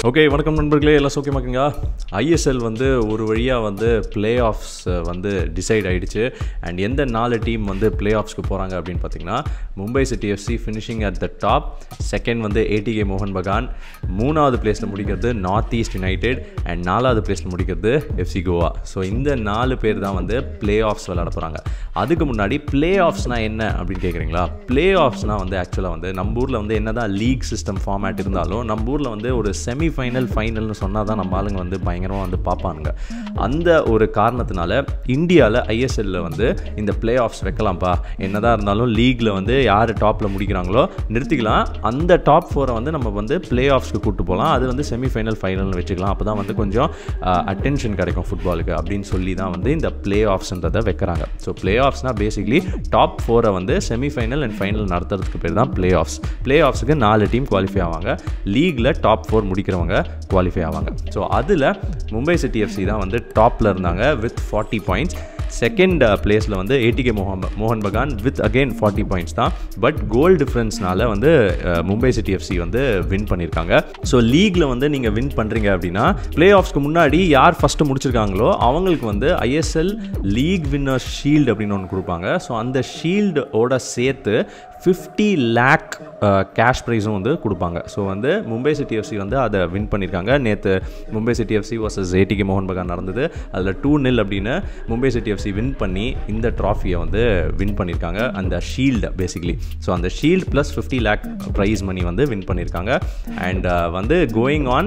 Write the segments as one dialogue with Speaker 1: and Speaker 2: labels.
Speaker 1: okay வணக்கம் நண்பர்களே எல்லாம் சௌக்கியமாக்குங்க ஐஎஸ்எல் வந்து ஒரு வழியாக வந்து பிளே ஆஃப்ஸ் வந்து டிசைட் ஆயிடுச்சு அண்ட் எந்த நாலு டீம் வந்து பிளே ஆஃப்ஸ்க்கு போகிறாங்க அப்படின்னு பார்த்தீங்கன்னா Mumbai city FC finishing at the top second வந்து ஏடிகே மோகன் பகான் மூணாவது பிளேஸில் முடிக்கிறது நார்த் ஈஸ்ட் யுனைடெட் அண்ட் நாலாவது பிளேஸில் முடிக்கிறது எஃப்சி கோவா ஸோ இந்த நாலு பேர் தான் வந்து பிளே ஆஃப்ஸ் விளையாட போகிறாங்க அதுக்கு முன்னாடி பிளே ஆஃப்ஸ்னால் என்ன அப்படின்னு கேட்குறீங்களா பிளே ஆஃப்ஸ்னால் வந்து ஆக்சுவலாக வந்து நம்ம ஊரில் வந்து என்ன தான் லீக் சிஸ்டம் ஃபார்மேட் இருந்தாலும் நம்ம ஊரில் வந்து ஒரு செமி ஃபைனல் ஃபைனல்னு சொன்னால் தான் நம்ம ஆளுங்க வந்து பயங்கரமாக வந்து பார்ப்பானுங்க அந்த ஒரு காரணத்தினால இந்தியாவில் ஐஎஸ்எல்ல வந்து இந்த பிளே ஆஃப்ஸ் வைக்கலாம்ப்பா என்னதான் இருந்தாலும் லீக்ல வந்து யார் டாப்பில் முடிக்கிறாங்களோ நிறுத்திக்கலாம் அந்த டாப் ஃபோரை வந்து நம்ம வந்து பிளே ஆஃப்ஸ்க்கு கூப்பிட்டு போகலாம் அது வந்து செமி ஃபைனல் ஃபைனல்னு வச்சுக்கலாம் அப்போ தான் வந்து கொஞ்சம் அட்டென்ஷன் கிடைக்கும் ஃபுட்பாலுக்கு அப்படின்னு சொல்லி தான் வந்து இந்த பிளே ஆஃப்ஸ்ன்றதை வைக்கிறாங்க ஸோ பிளே ஆஃப்ஸ்னால் பேசிக்லி டாப் ஃபோரை வந்து செமி ஃபைனல் அண்ட் ஃபைனல் நடத்துறதுக்கு பேர் தான் பிளே ஆஃப்ஸ் பிளே ஆஃப்ஸுக்கு நாலு டீம் குவாலிஃபை ஆவாங்க லீக்ல டாப் ஃபோர் முடிக்கிறவங்க குவாலிஃபை ஆவாங்க ஸோ அதில் மும்பை சிட்டி எஃப்சி தான் வந்து டாப்பில் இருந்தாங்க வித் ஃபார்ட்டி பாயிண்ட்ஸ் செகண்ட் பிளேஸில் வந்து ஏடிகே மோகன் மோகன் Bagan with again forty points தான் பட் கோல் டிஃப்ரென்ஸ்னால வந்து அஹ், மும்பை சிட்டி எஃப்சி வந்து வின் பண்ணியிருக்காங்க ஸோ லீக்ல வந்து நீங்கள் வின் பண்ணுறீங்க அப்படின்னா பிளே ஆஃப்ஸ்க்கு முன்னாடி யார் ஃபஸ்ட்டு முடிச்சிருக்காங்களோ அவங்களுக்கு வந்து ஐஎஸ்எல் லீக் வின்னர் ஷீல்டு அப்படின்னு ஒன்று கொடுப்பாங்க ஸோ அந்த ஷீல்டோட சேர்த்து ஃபிஃப்டி லேக் கேஷ் ப்ரைஸும் வந்து கொடுப்பாங்க ஸோ வந்து மும்பை சிட்டி எஃப்சி வந்து அதை வின் பண்ணியிருக்காங்க நேற்று Mumbai city FC versus ATK மோகன் பகான் நடந்தது அதில் டூ நில் அப்படின்னு மும்பை சிட்டி எஃப்சி வின் பண்ணி இந்த ட்ராஃபியை வந்து வின் பண்ணியிருக்காங்க அந்த ஷீல்டு பேசிக்லி ஸோ அந்த shield plus fifty lakh prize money வந்து வின் பண்ணியிருக்காங்க அண்ட் வந்து கோயிங் ஆன்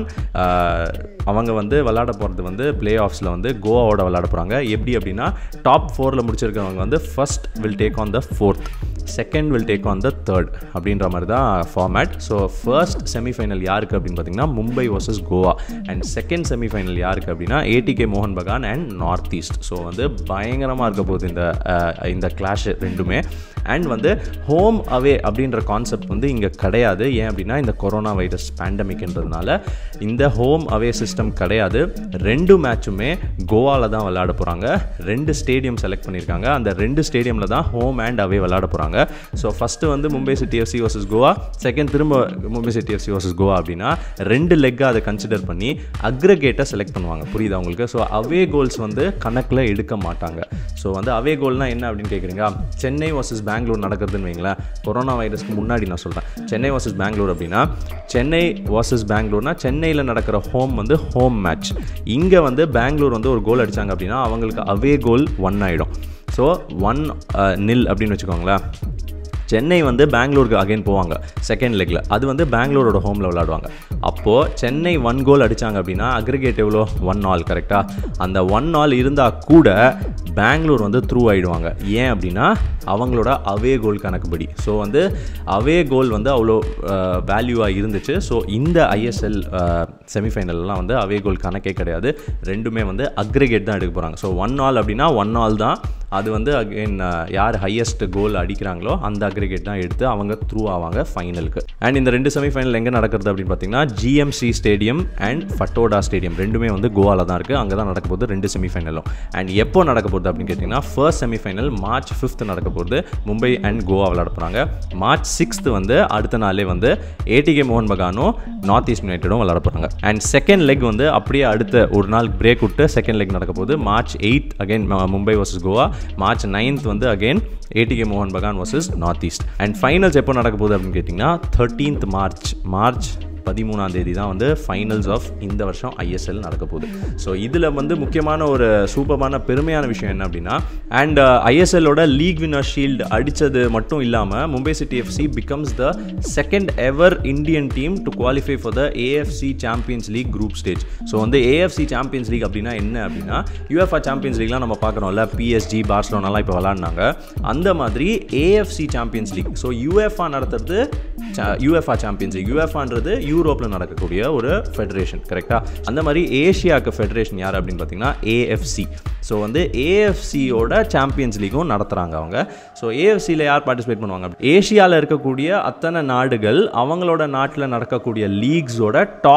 Speaker 1: அவங்க வந்து விளாட போகிறது வந்து பிளே ஆஃப்ஸில் வந்து கோவாவோட விளாட போகிறாங்க எப்படி அப்படின்னா டாப் ஃபோரில் முடிச்சிருக்கிறவங்க வந்து first will take on the fourth second will take on the third அப்படின்ற மாதிரி தான் ஃபார்மேட் ஸோ ஃபர்ஸ்ட் செமிஃபைனல் யாருக்கு அப்படின்னு பார்த்தீங்கன்னா Mumbai versus Goa and second semifinal யாருக்கு அப்படின்னா ஏடிகே மோகன் Bagan and north east so வந்து பயங்கரமாக இருக்க போகுது இந்த அஹ், இந்த கிளாஷ் ரெண்டுமே அண்ட் வந்து ஹோம் அவே அப்படின்ற கான்செப்ட் வந்து இங்கே கிடையாது ஏன் அப்படின்னா இந்த கொரோனா வைரஸ் பேண்டமிக்ன்றதுனால இந்த ஹோம் அவே சிஸ்டம் கிடையாது ரெண்டு மேட்சுமே கோவாவில் தான் விளையாட போகிறாங்க ரெண்டு ஸ்டேடியம் செலக்ட் பண்ணியிருக்காங்க அந்த ரெண்டு ஸ்டேடியமில் தான் ஹோம் அண்ட் அவே விளையாட போகிறாங்க ஸோ ஃபஸ்ட்டு வந்து Mumbai city FC versus Goa second திரும்ப Mumbai city FC versus Goa அப்படின்னா ரெண்டு லெக்காக அதை கன்சிடர் பண்ணி அக்ரகேட்டை செலக்ட் பண்ணுவாங்க புரியுதா உங்களுக்கு ஸோ அவே கோல்ஸ் வந்து கணக்கில் எடுக்க மாட்டாங்க ஸோ வந்து அவே கோல்னால் என்ன அப்படின்னு கேட்குறீங்க சென்னை வர்சஸ் பெங்களூர் நடக்கிறதுன்னு வைங்களேன் கொரோனா வைரஸ்க்கு முன்னாடி நான் சொல்கிறேன் சென்னை வர்சஸ் பெங்களூர் அப்படின்னா சென்னை வர்சஸ் பெங்களூர்னா சென்னையில் நடக்கிற ஹோம் வந்து ஹோம் மேட்ச் இங்கே வந்து பெங்களூர் வந்து ஒரு கோல் அடித்தாங்க அப்படின்னா அவங்களுக்கு அவே கோல் ஒன் ஆகிடும் ஸோ ஒன் நில் அப்படின்னு வச்சுக்கோங்களேன் சென்னை வந்து பெங்களூருக்கு அகைன் போவாங்க செகண்ட் லெக்கில் அது வந்து பெங்களூரோட ஹோமில் விளாடுவாங்க அப்போது சென்னை ஒன் கோல் அடித்தாங்க அப்படின்னா அக்ரிகேட் எவ்வளோ ஒன் ஆல் கரெக்டாக அந்த ஒன் ஆல் இருந்தால் கூட பெங்களூர் வந்து த்ரூ ஆகிடுவாங்க ஏன் அப்படின்னா அவங்களோட அவே கோல் கணக்குப்படி ஸோ வந்து அவே கோல் வந்து அவ்வளோ வேல்யூவாக இருந்துச்சு ஸோ இந்த ஐஎஸ்எல் செமிஃபைனல்லாம் வந்து அவே கோல் கணக்கே கிடையாது ரெண்டுமே வந்து அக்ரிகேட் தான் எடுக்க போகிறாங்க ஸோ ஒன் ஆல் அப்படின்னா ஒன் ஆல் தான் அது வந்து அகைன் யார் ஹையஸ்ட் கோல் அடிக்கிறாங்களோ அந்த அக்ரிகேட் தான் எடுத்து அவங்க த்ரூ ஆவாங்க ஃபைனலுக்கு அண்ட் இந்த ரெண்டு செமிஃபைனல் எங்கே நடக்கிறது அப்படின்னு பார்த்தீங்கன்னா GMC stadium and Fatorda stadium ரெண்டுமே வந்து கோவாவில் தான் இருக்குது அங்கே தான் நடக்க போகுது ரெண்டு செமிஃபைனலும் அண்ட் எப்போ நடக்க போகுது அப்படின்னு கேட்டிங்கன்னா ஃபர்ஸ்ட் செமிஃபைனல் மார்ச் ஃபிஃப்த் நடக்க போகுது மும்பை அண்ட் கோவா விளையாட போகிறாங்க மார்ச் சிக்ஸ்த் வந்து அடுத்த நாளே வந்து ஏடிகே மோகன் பகானும் நார்த் ஈஸ்ட் யுனைடடும் விளையாட போகிறாங்க அண்ட் செகண்ட் லெக் வந்து அப்படியே அடுத்த ஒரு நாள் பிரேக் விட்டு செகண்ட் லெக் நடக்க போகுது March eighth again Mumbai versus Goa March ninth வந்து அகைன் ஏடிகே மோகன் Bagan versus north east and finals எப்போ நடக்க போகுது அப்படின்னு கேட்டிங்கன்னா தேர்ட்டீன்த் மார்ச் மார்ச் பதிமூணாம் தேதி தான் வந்து ஃபைனல்ஸ் ஆஃப் இந்த வருஷம் ஐஎஸ்எல் நடக்க போகுது ஸோ இதில் வந்து முக்கியமான ஒரு சூப்பரான பெருமையான விஷயம் என்ன அப்படின்னா அண்ட் ஐஎஸ்எல்லோட லீக் வின்னர் ஷீல்டு அடித்தது மட்டும் இல்லாமல் Mumbai city FC becomes the second ever Indian team to qualify for the AFC champions league group stage so வந்து ஏஎஃப்சி சாம்பியன்ஸ் லீக் அப்படின்னா என்ன அப்படின்னா யூஎஃப்ஆ சாம்பியன்ஸ் லீக்லாம் நம்ம பார்க்குறோம்ல பிஎஸ்ஜி பார்சலோனாலாம் இப்போ விளாட்னாங்க அந்த மாதிரி AFC champions league so UEFA நடத்துறது யூஎஃப்ஆ சாம்பியன்ஸ் லீக் யூஎஃப்ஆன்றது யூரோப்பில் நடக்கக்கூடிய ஒரு ஃபெடரேஷன் கரெக்டாக அந்த மாதிரி ஏஷியாவுக்கு ஃபெடரேஷன் யார் அப்படின்னு பார்த்தீங்கன்னா ஏஎஃப்சி ஸோ வந்து ஏஎஃப்சியோட சாம்பியன்ஸ் லீக்கும் நடத்துகிறாங்க அவங்க ஸோ ஏஎஃப்சியில் யார் பார்ட்டிசிபேட் பண்ணுவாங்க ஏஷியாவில் இருக்கக்கூடிய அத்தனை நாடுகள் அவங்களோட நாட்டில் நடக்கக்கூடிய லீக்ஸோட டாப்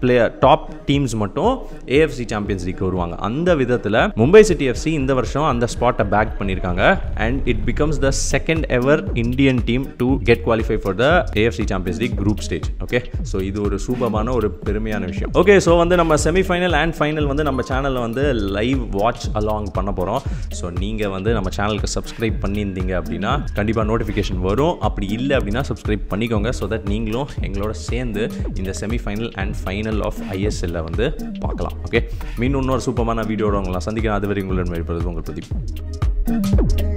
Speaker 1: பிளே டாப் டீம்ஸ் மட்டும் ஏஎஃப்சி சாம்பியன்ஸ் லீக் வருவாங்க அந்த விதத்தில் மும்பை சிட்டி எஃப்சி இந்த வருஷம் அந்த ஸ்பாட்டை பேக் பண்ணியிருக்காங்க and it becomes the second ever Indian team to get qualify for the AFC champions league group stage okay so இது ஒரு சூப்பரான ஒரு பெருமையான விஷயம் ஓகே ஸோ வந்து நம்ம செமிஃபைனல் அண்ட் ஃபைனல் வந்து நம்ம சேனலில் வந்து லைவ் வாட்ச் அலாங் பண்ண போகிறோம் ஸோ நீங்கள் வந்து நம்ம சேனலுக்கு சப்ஸ்கிரைப் பண்ணியிருந்தீங்க அப்படின்னா கண்டிப்பாக நோட்டிஃபிகேஷன் வரும் அப்படி இல்லை அப்படின்னா சப்ஸ்கிரைப் பண்ணிக்கோங்க ஸோ தட் நீங்களும் எங்களோட சேர்ந்து இந்த செமிஃபைனல் அண்ட் ஃபைனல் ஆஃப் ஐஎஸ்எல்ல வந்து பார்க்கலாம் ஓகே மீண்டும் இன்னொரு சூப்பரான வீடியோட உங்களை சந்திக்கிறேன் அது வரை உங்களுடன் வெளிப்படுறது உங்கள் பிரதீப்